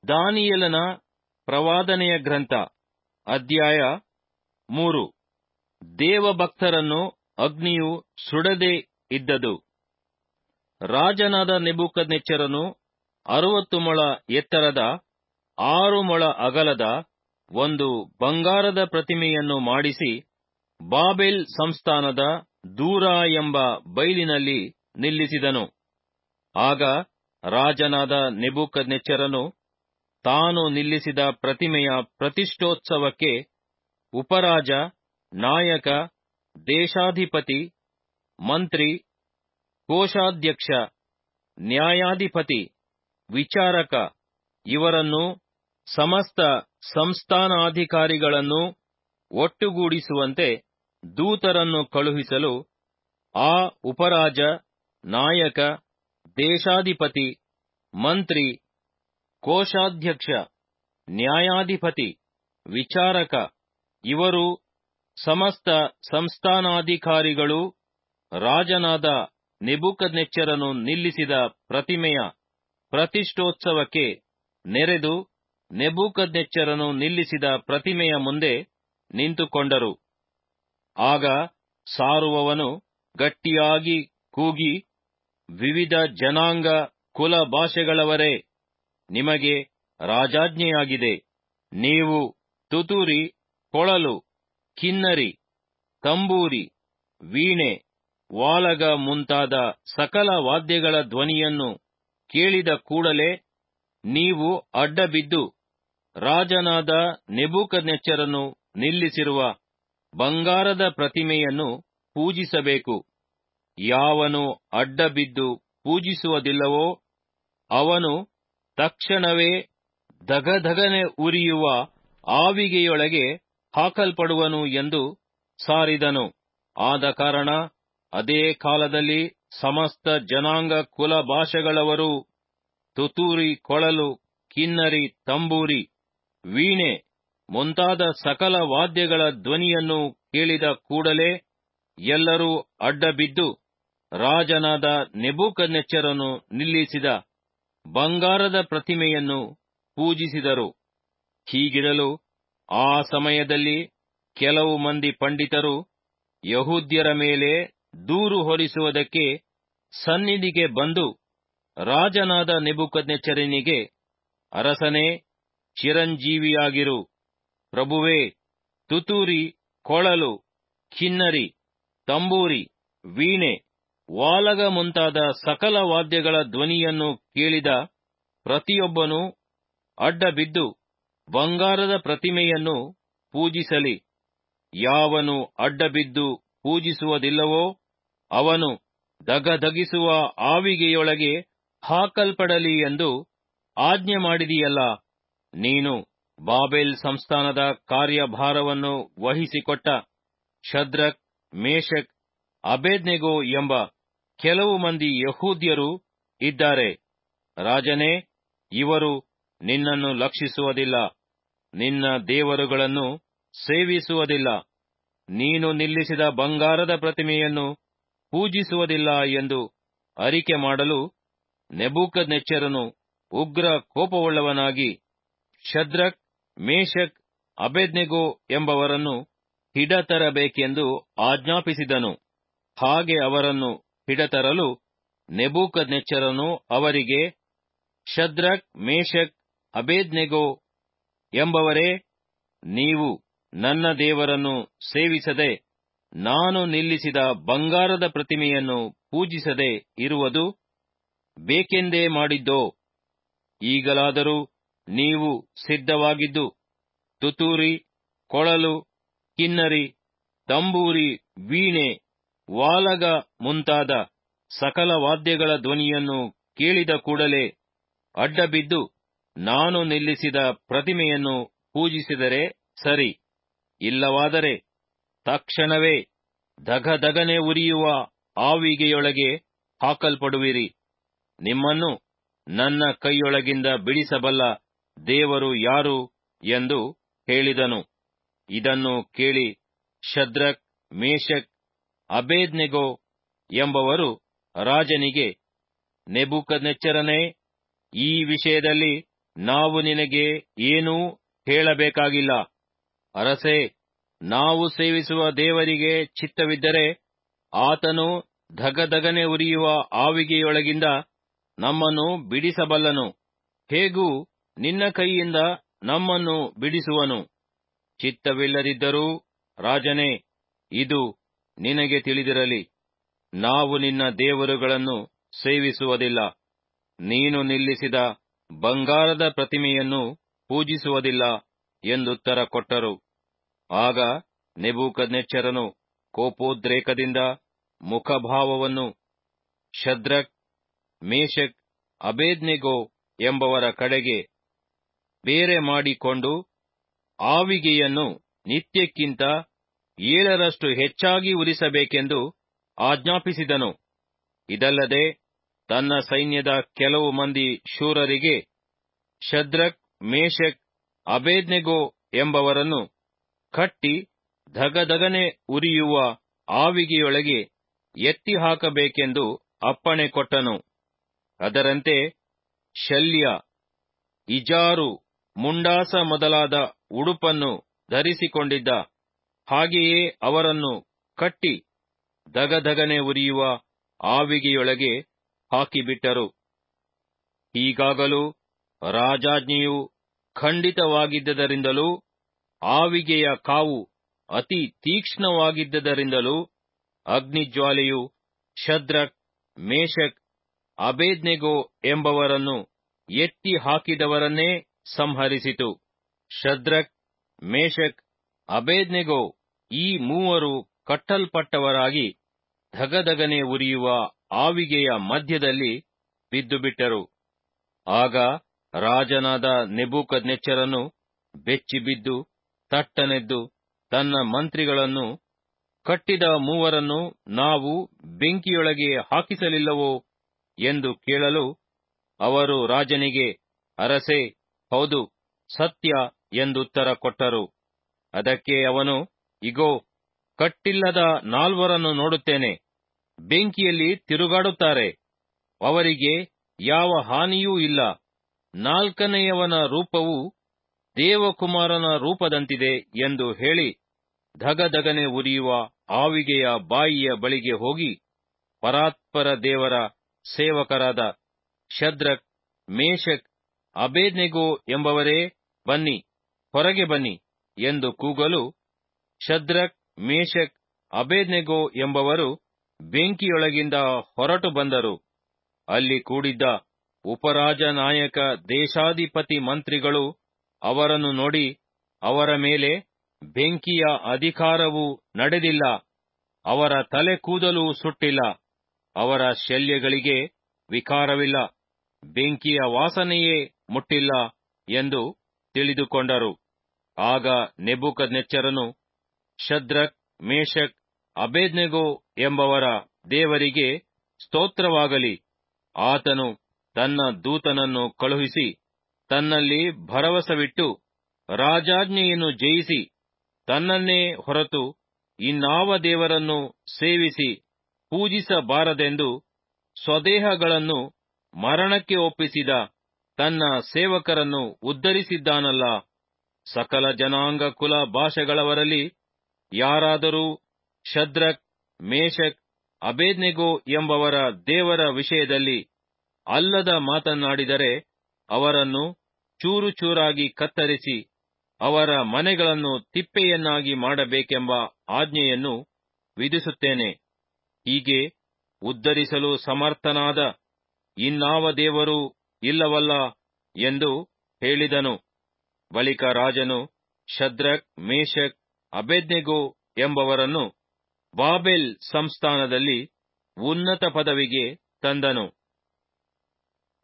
ದಾನಿಯೇಲನ ಪ್ರವಾದನೆಯ ಗ್ರಂಥ ಅಧ್ಯಾಯ ಮೂರು ದೇವಭಕ್ತರನ್ನು ಅಗ್ನಿಯು ಸುಡದೆ ಇದ್ದದು ರಾಜನಾದ ನೆಬೂಕದ್ನೆಚ್ಚರನು ಅರವತ್ತು ಮೊಳ ಎತ್ತರದ ಆರು ಮೊಳ ಅಗಲದ ಒಂದು ಬಂಗಾರದ ಪ್ರತಿಮೆಯನ್ನು ಮಾಡಿಸಿ ಬಾಬೆಲ್ ಸಂಸ್ಥಾನದ ದೂರ ಎಂಬ ಬೈಲಿನಲ್ಲಿ ನಿಲ್ಲಿಸಿದನು ಆಗ ರಾಜನಾದ ನೆಬೂಕದ್ನೆಚ್ಚರನು ತಾನು ನಿಲ್ಲಿಸಿದ ಪ್ರತಿಮೆಯ ಪ್ರತಿಷ್ಠೋತ್ಸವಕ್ಕೆ ಉಪರಾಜ ನಾಯಕ ದೇಶಾಧಿಪತಿ ಮಂತ್ರಿ ಕೋಶಾಧ್ಯಕ್ಷ ನ್ಯಾಯಾಧಿಪತಿ ವಿಚಾರಕ ಇವರನ್ನು ಸಮಸ್ತ ಸಂಸ್ಥಾನಾಧಿಕಾರಿಗಳನ್ನು ಒಟ್ಟುಗೂಡಿಸುವಂತೆ ದೂತರನ್ನು ಕಳುಹಿಸಲು ಆ ಉಪರಾಜ ನಾಯಕ ದೇಶಾಧಿಪತಿ ಮಂತ್ರಿ ಕೋಶಾಧ್ಯಕ್ಷ ನ್ಯಾಯಾಧಿಪತಿ ವಿಚಾರಕ ಇವರು ಸಮಸ್ತ ಸಂಸ್ಥಾನಾಧಿಕಾರಿಗಳು ರಾಜನಾದ ನೆಬೂಕದ್ನೆಚ್ಚರನು ನಿಲ್ಲಿಸಿದ ಪ್ರತಿಮೆಯ ಪ್ರತಿಷ್ಠೋತ್ಸವಕ್ಕೆ ನೆರೆದು ನೆಬೂಕದ್ನೆಚ್ಚರನು ನಿಲ್ಲಿಸಿದ ಪ್ರತಿಮೆಯ ಮುಂದೆ ನಿಂತುಕೊಂಡರು ಆಗ ಸಾರುವವನು ಗಟ್ಟಿಯಾಗಿ ಕೂಗಿ ವಿವಿಧ ಜನಾಂಗ ಕುಲ ಭಾಷೆಗಳವರೇ ನಿಮಗೆ ರಾಜಾಜ್ಞೆಯಾಗಿದೆ ನೀವು ತುತೂರಿ ಕೊಳಲು ಕಿನ್ನರಿ ತಂಬೂರಿ ವೀಣೆ ವಾಲಗ ಮುಂತಾದ ಸಕಲ ವಾದ್ಯಗಳ ಧ್ವನಿಯನ್ನು ಕೇಳಿದ ಕೂಡಲೇ ನೀವು ಅಡ್ಡಬಿದ್ದು ರಾಜನಾದ ನೆಬೂಕದ್ನೆಚ್ಚರನು ನಿಲ್ಲಿಸಿರುವ ಬಂಗಾರದ ಪ್ರತಿಮೆಯನ್ನು ಪೂಜಿಸಬೇಕು ಯಾವನು ಅಡ್ಡಬಿದ್ದು ಪೂಜಿಸುವುದಿಲ್ಲವೋ ಅವನು ತಕ್ಷಣವೇ ಧಗಧಗನೆ ಉರಿಯುವ ಆವಿಗೆಯೊಳಗೆ ಹಾಕಲ್ಪಡುವನು ಎಂದು ಸಾರಿದನು ಆದ ಕಾರಣ ಅದೇ ಕಾಲದಲ್ಲಿ ಸಮಸ್ತ ಜನಾಂಗ ಕುಲ ಭಾಷೆಗಳವರು ತುತೂರಿ ಕೊಳಲು ಕಿನ್ನರಿ ತಂಬೂರಿ ವೀಣೆ ಮುಂತಾದ ಸಕಲ ವಾದ್ಯಗಳ ಧ್ವನಿಯನ್ನು ಕೇಳಿದ ಕೂಡಲೇ ಎಲ್ಲರೂ ಅಡ್ಡಬಿದ್ದು ರಾಜನಾದ ನೆಬೂಕದ್ನೆಚ್ಚರನು ನಿಲ್ಲಿಸಿದ ಬಂಗಾರದ ಪ್ರತಿಮೆಯನ್ನು ಪೂಜಿಸಿದರು ಹೀಗಿರಲು ಆ ಸಮಯದಲ್ಲಿ ಕೆಲವು ಮಂದಿ ಪಂಡಿತರು ಯಹೂದ್ಯರ ಮೇಲೆ ದೂರು ಹೊರಿಸುವುದಕ್ಕೆ ಸನ್ನಿಧಿಗೆ ಬಂದು ರಾಜನಾದ ನೆಬೂಕದ್ನೆಚ್ಚರನಿಗೆ ಅರಸನೇ ಚಿರಂಜೀವಿಯಾಗಿರು ಪ್ರಭುವೇ ತುತೂರಿ ಕೊಳಲು ಕಿನ್ನರಿ ತಂಬೂರಿ ವೀಣೆ ವಾಲಗ ಮುಂತಾದ ಸಕಲ ವಾದ್ಯಗಳ ಧ್ವನಿಯನ್ನು ಕೇಳಿದ ಪ್ರತಿಯೊಬ್ಬನೂ ಅಡ್ಡಬಿದ್ದು ಬಂಗಾರದ ಪ್ರತಿಮೆಯನ್ನು ಪೂಜಿಸಲಿ ಯಾವನು ಅಡ್ಡಬಿದ್ದು ಪೂಜಿಸುವುದಿಲ್ಲವೋ ಅವನು ದಗದಗಿಸುವ ಆವಿಗೆಯೊಳಗೆ ಹಾಕಲ್ಪಡಲಿ ಎಂದು ಆಜ್ಞೆ ಮಾಡಿದೆಯಲ್ಲ ನೀನು ಬಾಬೆಲ್ ಸಂಸ್ಥಾನದ ಕಾರ್ಯಭಾರವನ್ನು ವಹಿಸಿಕೊಟ್ಟ ಶದ್ರಕ್ ಮೇಷಕ್ ಅಬೇದ್ನೆಗೋ ಎಂಬ ಕೆಲವು ಮಂದಿ ಯಹೂದ್ಯರು ಇದ್ದಾರೆ ರಾಜನೇ ಇವರು ನಿನ್ನನ್ನು ಲಕ್ಷಿಸುವುದಿಲ್ಲ ನಿನ್ನ ದೇವರುಗಳನ್ನು ಸೇವಿಸುವುದಿಲ್ಲ ನೀನು ನಿಲ್ಲಿಸಿದ ಬಂಗಾರದ ಪ್ರತಿಮೆಯನ್ನು ಪೂಜಿಸುವುದಿಲ್ಲ ಎಂದು ಅರಿಕೆ ಮಾಡಲು ನೆಬೂಕದ್ನೆಚ್ಚರನು ಉಗ್ರ ಕೋಪವುಳ್ಳವನಾಗಿ ಶದ್ರಕ್ ಮೇಷಕ್ ಅಬೇದ್ನೆಗೋ ಎಂಬವರನ್ನು ಹಿಡತರಬೇಕೆಂದು ಆಜ್ಞಾಪಿಸಿದನು ಹಾಗೆ ಅವರನ್ನು ಹಿಡತರಲು ನೆಬೂಕದ್ನೆಚ್ಚರನು ಅವರಿಗೆ ಶದ್ರಕ್ ಮೇಷಕ್ ಅಬೇದ್ನೆಗೋ ಎಂಬವರೇ ನೀವು ನನ್ನ ದೇವರನ್ನು ಸೇವಿಸದೆ ನಾನು ನಿಲ್ಲಿಸಿದ ಬಂಗಾರದ ಪ್ರತಿಮೆಯನ್ನು ಪೂಜಿಸದೆ ಇರುವುದು ಬೇಕೆಂದೇ ಮಾಡಿದ್ದೋ ಈಗಲಾದರೂ ನೀವು ಸಿದ್ಧವಾಗಿದ್ದು ತುತೂರಿ ಕೊಳಲು ಕಿನ್ನರಿ ತಂಬೂರಿ ವೀಣೆ ವಾಲಗ ಮುಂತಾದ ಸಕಲ ವಾದ್ಯಗಳ ಧ್ವನಿಯನ್ನು ಕೇಳಿದ ಕೂಡಲೇ ಅಡ್ಡಬಿದ್ದು ನಾನು ನಿಲ್ಲಿಸಿದ ಪ್ರತಿಮೆಯನ್ನು ಪೂಜಿಸಿದರೆ ಸರಿ ಇಲ್ಲವಾದರೆ ತಕ್ಷಣವೇ ಧಗಧಗನೆ ಉರಿಯುವ ಆವಿಗೆಯೊಳಗೆ ಹಾಕಲ್ಪಡುವಿರಿ ನಿಮ್ಮನ್ನು ನನ್ನ ಕೈಯೊಳಗಿಂದ ಬಿಡಿಸಬಲ್ಲ ದೇವರು ಯಾರು ಎಂದು ಹೇಳಿದನು ಇದನ್ನು ಕೇಳಿ ಶದ್ರಕ್ ಮೇಷಕ್ ಅಬೇದ್ನೆಗೋ ಎಂಬವರು ರಾಜನಿಗೆ ನೆಬೂಕದ್ನೆಚ್ಚರನೇ ಈ ವಿಷಯದಲ್ಲಿ ನಾವು ನಿನಗೆ ಏನೂ ಹೇಳಬೇಕಾಗಿಲ್ಲ ಅರಸೇ ನಾವು ಸೇವಿಸುವ ದೇವರಿಗೆ ಚಿತ್ತವಿದ್ದರೆ ಆತನು ಧಗಧಗನೆ ಉರಿಯುವ ಆವಿಗೆಯೊಳಗಿಂದ ನಮ್ಮನ್ನು ಬಿಡಿಸಬಲ್ಲನು ಹೇಗೂ ನಿನ್ನ ಕೈಯಿಂದ ನಮ್ಮನ್ನು ಬಿಡಿಸುವನು ಚಿತ್ತವಿಲ್ಲದಿದ್ದರೂ ರಾಜನೇ ಇದು ನಿನಗೆ ತಿಳಿದಿರಲಿ ನಾವು ನಿನ್ನ ದೇವರುಗಳನ್ನು ಸೇವಿಸುವುದಿಲ್ಲ ನೀನು ನಿಲ್ಲಿಸಿದ ಬಂಗಾರದ ಪ್ರತಿಮೆಯನ್ನು ಪೂಜಿಸುವುದಿಲ್ಲ ಎಂದುತ್ತರ ಕೊಟ್ಟರು ಆಗ ನೆಬೂಕದ್ನೆಚ್ಚರನು ಕೋಪೋದ್ರೇಕದಿಂದ ಮುಖಭಾವವನ್ನು ಶದ್ರಕ್ ಮೇಷಕ್ ಅಬೇದ್ನೆಗೋ ಎಂಬವರ ಕಡೆಗೆ ಬೇರೆ ಮಾಡಿಕೊಂಡು ಆವಿಗೆಯನ್ನು ನಿತ್ಯಕ್ಕಿಂತ ಏಳರಷ್ಟು ಹೆಚ್ಚಾಗಿ ಉರಿಸಬೇಕೆಂದು ಆಜ್ಞಾಪಿಸಿದನು ಇದಲ್ಲದೆ ತನ್ನ ಸೈನ್ಯದ ಕೆಲವು ಮಂದಿ ಶೂರರಿಗೆ ಶದ್ರಕ್ ಮೇಷಕ್ ಅಬೇದ್ನೆಗೋ ಎಂಬವರನ್ನು ಕಟ್ಟಿ ಧಗಧಗನೆ ಉರಿಯುವ ಆವಿಗೆಯೊಳಗೆ ಎತ್ತಿ ಹಾಕಬೇಕೆಂದು ಅಪ್ಪಣೆ ಕೊಟ್ಟನು ಅದರಂತೆ ಶಲ್ಯ ಇಜಾರು ಮುಂಡಾಸ ಮೊದಲಾದ ಉಡುಪನ್ನು ಧರಿಸಿಕೊಂಡಿದ್ದ ಹಾಗೆಯೇ ಅವರನ್ನು ಕಟ್ಟಿ ದಗದಗನೆ ಉರಿಯುವ ಆವಿಗೆಯೊಳಗೆ ಹಾಕಿಬಿಟ್ಟರು ಹೀಗಾಗಲೂ ರಾಜಾಜ್ಞೆಯು ಖಂಡಿತವಾಗಿದ್ದದರಿಂದಲೂ ಆವಿಗೆಯ ಕಾವು ಅತಿ ತೀಕ್ಷ್ಣವಾಗಿದ್ದದರಿಂದಲೂ ಅಗ್ನಿಜ್ವಾಲೆಯು ಶದ್ರಕ್ ಮೇಷಕ್ ಅಬೇದ್ನೆಗೋ ಎಂಬವರನ್ನು ಎತ್ತಿ ಹಾಕಿದವರನ್ನೇ ಸಂಹರಿಸಿತು ಶದ್ರಕ್ ಮೇಷಕ್ ಅಬೇದ್ನೆಗೋ ಈ ಮೂವರು ಕಟ್ಟಲ್ಪಟ್ಟವರಾಗಿ ಧಗಧಗನೆ ಉರಿಯುವ ಆವಿಗೆಯ ಮಧ್ಯದಲ್ಲಿ ಬಿದ್ದುಬಿಟ್ಟರು ಆಗ ರಾಜನಾದ ನೆಬೂಕದ್ನೆಚ್ಚರನು ಬೆಚ್ಚಿಬಿದ್ದು ತಟ್ಟನೆದ್ದು ತನ್ನ ಮಂತ್ರಿಗಳನ್ನು ಕಟ್ಟಿದ ಮೂವರನ್ನು ನಾವು ಬೆಂಕಿಯೊಳಗೆ ಹಾಕಿಸಲಿಲ್ಲವೋ ಎಂದು ಕೇಳಲು ಅವರು ರಾಜನಿಗೆ ಅರಸೇ ಹೌದು ಸತ್ಯ ಎಂದುತ್ತರ ಕೊಟ್ಟರು ಅದಕ್ಕೆ ಅವನು ಇಗೋ ಕಟ್ಟಿಲ್ಲದ ನಾಲ್ವರನ್ನು ನೋಡುತ್ತೇನೆ ಬೆಂಕಿಯಲ್ಲಿ ತಿರುಗಾಡುತ್ತಾರೆ ಅವರಿಗೆ ಯಾವ ಹಾನಿಯೂ ಇಲ್ಲ ನಾಲ್ಕನೆಯವನ ರೂಪವು ದೇವಕುಮಾರನ ರೂಪದಂತಿದೆ ಎಂದು ಹೇಳಿ ಧಗಧಗನೆ ಉರಿಯುವ ಆವಿಗೆಯ ಬಾಯಿಯ ಬಳಿಗೆ ಹೋಗಿ ಪರಾತ್ಪರ ದೇವರ ಸೇವಕರಾದ ಶದ್ರಕ್ ಮೇಷಕ್ ಅಬೇದ್ನೆಗೋ ಎಂಬವರೇ ಬನ್ನಿ ಹೊರಗೆ ಬನ್ನಿ ಎಂದು ಕೂಗಲು ಶದ್ರಕ್ ಮೇಷಕ್ ಅಬೇದ್ನೆಗೋ ಎಂಬವರು ಬೆಂಕಿಯೊಳಗಿಂದ ಹೊರಟು ಬಂದರು ಅಲ್ಲಿ ಕೂಡಿದ್ದ ಉಪರಾಜ ನಾಯಕ ದೇಶಾಧಿಪತಿ ಮಂತ್ರಿಗಳು ಅವರನ್ನು ನೋಡಿ ಅವರ ಮೇಲೆ ಬೆಂಕಿಯ ಅಧಿಕಾರವು ನಡೆದಿಲ್ಲ ಅವರ ತಲೆ ಕೂದಲು ಸುಟ್ಟಿಲ್ಲ ಅವರ ಶಲ್ಯಗಳಿಗೆ ವಿಕಾರವಿಲ್ಲ ಬೆಂಕಿಯ ವಾಸನೆಯೇ ಮುಟ್ಟಿಲ್ಲ ಎಂದು ತಿಳಿದುಕೊಂಡರು ಆಗ ನೆಬೂಕದ್ನೆಚ್ಚರನು ಶದ್ರಕ್ ಮೇಷಕ್ ಅಬೇದ್ನೆಗೋ ಎಂಬವರ ದೇವರಿಗೆ ಸ್ತೋತ್ರವಾಗಲಿ ಆತನು ತನ್ನ ದೂತನನ್ನು ಕಳುಹಿಸಿ ತನ್ನಲ್ಲಿ ಭರವಸವಿಟ್ಟು ರಾಜಾಜ್ಞೆಯನ್ನು ಜಯಿಸಿ ತನ್ನನ್ನೇ ಹೊರತು ಇನ್ನಾವ ದೇವರನ್ನು ಸೇವಿಸಿ ಪೂಜಿಸಬಾರದೆಂದು ಸ್ವದೇಹಗಳನ್ನು ಮರಣಕ್ಕೆ ಒಪ್ಪಿಸಿದ ತನ್ನ ಸೇವಕರನ್ನು ಉದ್ಧರಿಸಿದ್ದಾನಲ್ಲ ಸಕಲ ಜನಾಂಗ ಕುಲ ಭಾಷೆಗಳವರಲ್ಲಿ ಯಾರಾದರೂ ಶದ್ರಕ್ ಮೇಷಕ್ ಅಬೇದ್ನೆಗೋ ಎಂಬವರ ದೇವರ ವಿಷಯದಲ್ಲಿ ಅಲ್ಲದ ಮಾತನ್ನಾಡಿದರೆ ಅವರನ್ನು ಚೂರು ಚೂರಾಗಿ ಕತ್ತರಿಸಿ ಅವರ ಮನೆಗಳನ್ನು ತಿಪ್ಪೆಯನ್ನಾಗಿ ಮಾಡಬೇಕೆಂಬ ಆಜ್ಞೆಯನ್ನು ವಿಧಿಸುತ್ತೇನೆ ಹೀಗೆ ಉದ್ಧರಿಸಲು ಸಮರ್ಥನಾದ ಇನ್ನಾವ ದೇವರೂ ಇಲ್ಲವಲ್ಲ ಎಂದು ಹೇಳಿದನು ಬಳಿಕ ರಾಜನು ಶದ್ರಕ್ ಮೇಷಕ್ ಅಬೇದ್ನೆಗೋ ಎಂಬವರನ್ನು ಬಾಬೆಲ್ ಸಂಸ್ಥಾನದಲ್ಲಿ ಉನ್ನತ ಪದವಿಗೆ ತಂದನು